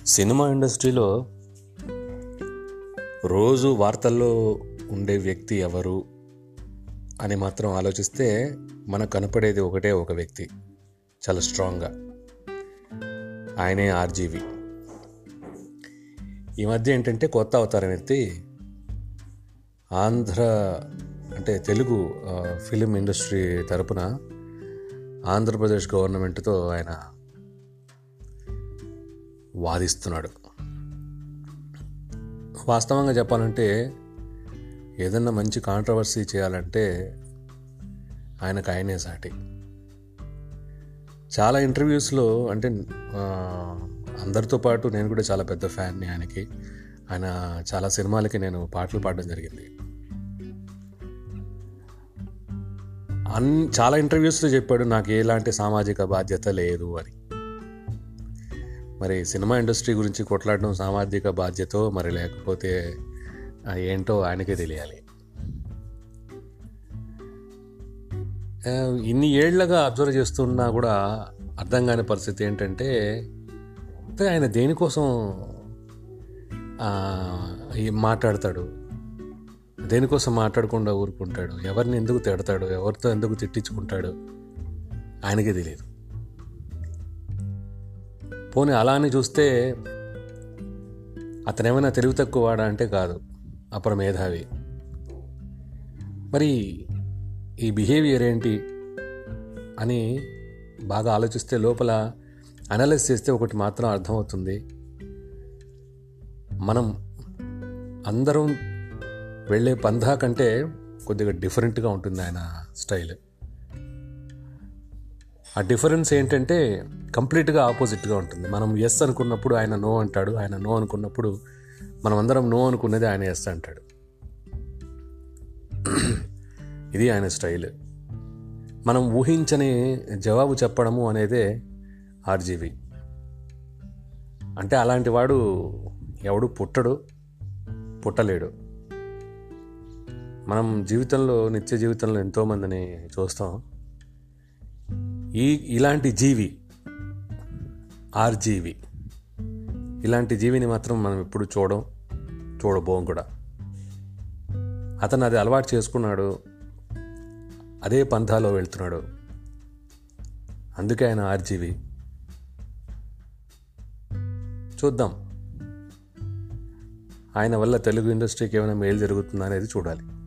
cinema ఇండస్ట్రీలో రోజు వార్తల్లో ఉండే వ్యక్తి ఎవరు అని మాత్రం ఆలోచిస్తే మనకు కనపడేది ఒకటే ఒక వ్యక్తి చాలా స్ట్రాంగ్గా ఆయనే ఆర్జీవి ఈ మధ్య ఏంటంటే కొత్త అవతారం ఎత్తి ఆంధ్ర అంటే తెలుగు ఆ, ఫిలిం ఇండస్ట్రీ తరపున ఆంధ్రప్రదేశ్ గవర్నమెంట్తో ఆయన వాదిస్తున్నాడు వాస్తవంగా చెప్పాలంటే ఏదన్నా మంచి కాంట్రవర్సీ చేయాలంటే ఆయనకు ఆయనే సాటి చాలా ఇంటర్వ్యూస్లో అంటే ఆ, అందరితో పాటు నేను కూడా చాలా పెద్ద ఫ్యాన్ని ఆయనకి ఆయన చాలా సినిమాలకి నేను పాటలు పాడడం జరిగింది అన్ చాలా ఇంటర్వ్యూస్లో చెప్పాడు నాకు ఎలాంటి సామాజిక బాధ్యత లేదు అని మరి సినిమా ఇండస్ట్రీ గురించి కొట్లాడడం సామాజిక బాధ్యత మరి లేకపోతే ఆ, ఏంటో ఆయనకే తెలియాలి ఆ, ఇన్ని ఏళ్లుగా అబ్జర్వ్ చేస్తున్నా కూడా అర్థం కాని పరిస్థితి ఏంటంటే అంటే ఆయన దేనికోసం ఆ, ఈ మాట్లాడతాడు దేనికోసం మాట్లాడకుండా ఊరుకుంటాడు ఎవరిని ఎందుకు తిడతాడు ఎవరితో ఎందుకు తిట్టించుకుంటాడు ఆయనకే తెలియదు పోనీ అలా అని చూస్తే అతనేమైనా తెలివి తక్కువ వాడా అంటే కాదు అపర మేధావి మరి ఈ బిహేవియర్ ఏంటి అని బాగా ఆలోచిస్తే లోపల అనలైజ్ చేస్తే ఒకటి మాత్రం అర్థమవుతుంది మనం అందరం వెళ్ళే పంధా కంటే కొద్దిగా డిఫరెంట్గా ఉంటుంది ఆయన స్టైల్ ఆ డిఫరెన్స్ ఏంటంటే కంప్లీట్గా ఆపోజిట్గా ఉంటుంది మనం ఎస్ అనుకున్నప్పుడు ఆయన నో అంటాడు ఆయన నో అనుకున్నప్పుడు మనం అందరం నో అనుకున్నది ఆయన ఎస్ అంటాడు ఇది ఆయన స్టైల్ మనం ఊహించని జవాబు చెప్పడము అనేదే ఆర్జీవి అంటే అలాంటి వాడు ఎవడు పుట్టడు పుట్టలేడు మనం జీవితంలో నిత్య జీవితంలో ఎంతోమందిని చూస్తాం ఈ ఇలాంటి జీవి ఆర్జీవి ఇలాంటి జీవిని మాత్రం మనం ఎప్పుడు చూడం చూడబోం కూడా అతను అది అలవాటు చేసుకున్నాడు అదే పంథాలో వెళ్తున్నాడు అందుకే ఆయన ఆర్జీవి చూద్దాం ఆయన వల్ల తెలుగు ఇండస్ట్రీకి ఏమైనా మేలు జరుగుతుందా అనేది చూడాలి